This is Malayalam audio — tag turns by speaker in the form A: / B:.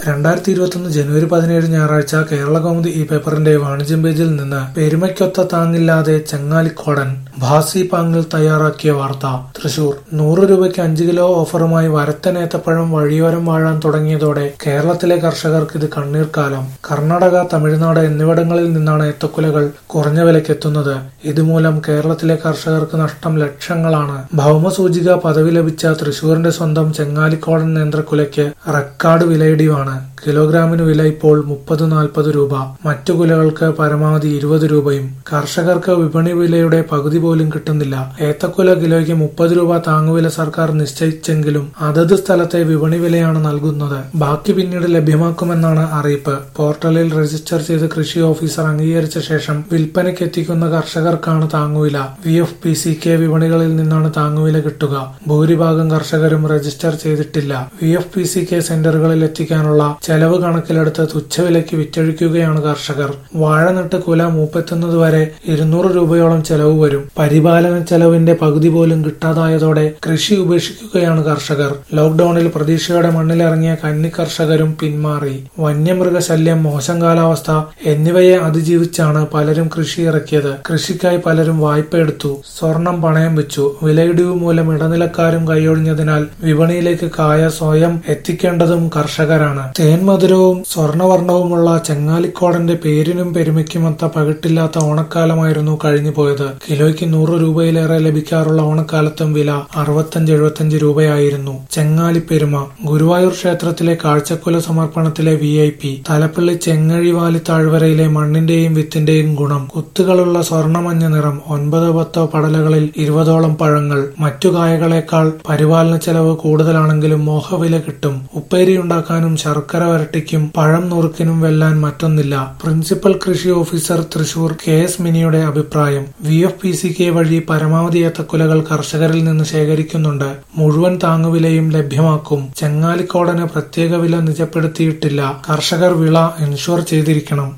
A: രണ്ടായിരത്തി ഇരുപത്തൊന്ന് ജനുവരി പതിനേഴ് ഞായറാഴ്ച കേരളകൗമുദി ഈ പേപ്പറിന്റെ വാണിജ്യം പേജിൽ നിന്ന് പെരുമയ്ക്കൊത്ത താങ്ങില്ലാതെ ചെങ്ങാലിക്കോടൻ ഭാസി പാങ്ങിൽ തയ്യാറാക്കിയ വാർത്ത തൃശൂർ നൂറ് രൂപയ്ക്ക് അഞ്ച് കിലോ ഓഫറുമായി വരത്തൻ ഏത്തപ്പഴം വഴിയോരം വാഴാൻ തുടങ്ങിയതോടെ കേരളത്തിലെ കർഷകർക്ക് ഇത് കണ്ണീർക്കാലം കർണാടക തമിഴ്നാട് എന്നിവിടങ്ങളിൽ നിന്നാണ് ഏത്തക്കുലകൾ കുറഞ്ഞ വിലയ്ക്കെത്തുന്നത് ഇതുമൂലം കേരളത്തിലെ കർഷകർക്ക് നഷ്ടം ലക്ഷങ്ങളാണ് ഭൗമസൂചിക പദവി ലഭിച്ച തൃശൂരിന്റെ സ്വന്തം ചെങ്ങാലിക്കോടൻ നേന്ത്രക്കുലയ്ക്ക് റെക്കാർഡ് വിലയിടിവാണ് കിലോഗ്രാമിന് വില ഇപ്പോൾ മുപ്പത് നാൽപ്പത് രൂപ മറ്റു കുലകൾക്ക് പരമാവധി ഇരുപത് രൂപയും കർഷകർക്ക് വിപണി വിലയുടെ പകുതി പോലും കിട്ടുന്നില്ല ഏത്തക്കുല കിലോയ്ക്ക് മുപ്പത് രൂപ താങ്ങുവില സർക്കാർ നിശ്ചയിച്ചെങ്കിലും അതത് സ്ഥലത്തെ വിപണി വിലയാണ് നൽകുന്നത് ബാക്കി പിന്നീട് ലഭ്യമാക്കുമെന്നാണ് അറിയിപ്പ് പോർട്ടലിൽ രജിസ്റ്റർ ചെയ്ത് കൃഷി ഓഫീസർ അംഗീകരിച്ച ശേഷം വിൽപ്പനയ്ക്ക് എത്തിക്കുന്ന കർഷകർക്കാണ് താങ്ങുവില V F P C K വിപണികളിൽ നിന്നാണ് താങ്ങുവില കിട്ടുക ഭൂരിഭാഗം കർഷകരും രജിസ്റ്റർ ചെയ്തിട്ടില്ല V F P C K സെന്ററുകളിൽ എത്തിക്കാനുള്ള ചെലവ് കണക്കിലെടുത്ത് തുച്ഛവിലയ്ക്ക് വിറ്റഴിക്കുകയാണ് കർഷകർ വാഴ നട്ട് കുല മൂപ്പെത്തുന്നതുവരെ ഇരുന്നൂറ് രൂപയോളം ചെലവ് വരും പരിപാലന ചെലവിന്റെ പകുതി പോലും കിട്ടാതായതോടെ കൃഷി ഉപേക്ഷിക്കുകയാണ് കർഷകർ ലോക്ഡൌണിൽ പ്രതീക്ഷയോടെ മണ്ണിലിറങ്ങിയ കന്നി കർഷകരും പിന്മാറി വന്യമൃഗശല്യം മോശം കാലാവസ്ഥ എന്നിവയെ അതിജീവിച്ചാണ് പലരും കൃഷി ഇറക്കിയത് കൃഷിക്കായി പലരും വായ്പ എടുത്തു സ്വർണം പണയം വെച്ചു വിലയിടിവ് മൂലം ഇടനിലക്കാരും കൈയൊഴിഞ്ഞതിനാൽ വിപണിയിലേക്ക് കായ സ്വയം എത്തിക്കേണ്ടതും കർഷകരാണ് തേൻമധുരവും സ്വർണവർണവുമുള്ള ചെങ്ങാലിക്കോടന്റെ പേരിനും പെരുമയ്ക്കുമൊത്ത പകിട്ടില്ലാത്ത ഓണക്കാലമായിരുന്നു കഴിഞ്ഞു പോയത് കിലോയ്ക്ക് നൂറ് രൂപയിലേറെ ലഭിക്കാറുള്ള ഓണക്കാലത്തും വില അറുപത്തഞ്ച് എഴുപത്തഞ്ച് രൂപയായിരുന്നു ചെങ്ങാലിപ്പെരുമ ഗുരുവായൂർ ക്ഷേത്രത്തിലെ കാഴ്ചക്കുല സമർപ്പണത്തിലെ വി ഐ പി തലപ്പള്ളി ചെങ്ങഴിവാലി താഴ്വരയിലെ മണ്ണിന്റെയും വിത്തിന്റെയും ഗുണം കുത്തുകളുള്ള സ്വർണമഞ്ഞ നിറം ഒൻപതോ പത്തോ പടലകളിൽ ഇരുപതോളം പഴങ്ങൾ മറ്റു കായകളെക്കാൾ പരിപാലന ചെലവ് കൂടുതലാണെങ്കിലും മോഹവില കിട്ടും ഉപ്പേരി ഉണ്ടാക്കാനും ശർക്കര വരട്ടിക്കും പഴം നുറുക്കിനും വെല്ലാൻ മറ്റൊന്നില്ല പ്രിൻസിപ്പൽ കൃഷി ഓഫീസർ തൃശൂർ കെ എസ് മിനിയുടെ അഭിപ്രായം V F P C K വഴി പരമാവധി ഏത്തക്കുലകൾ കർഷകരിൽ നിന്ന് ശേഖരിക്കുന്നുണ്ട് മുഴുവൻ താങ്ങുവിലയും ലഭ്യമാക്കും ചെങ്ങാലിക്കോടന് പ്രത്യേക വില നിജപ്പെടുത്തിയിട്ടില്ല കർഷകർ വിള ഇൻഷുർ ചെയ്തിരിക്കണം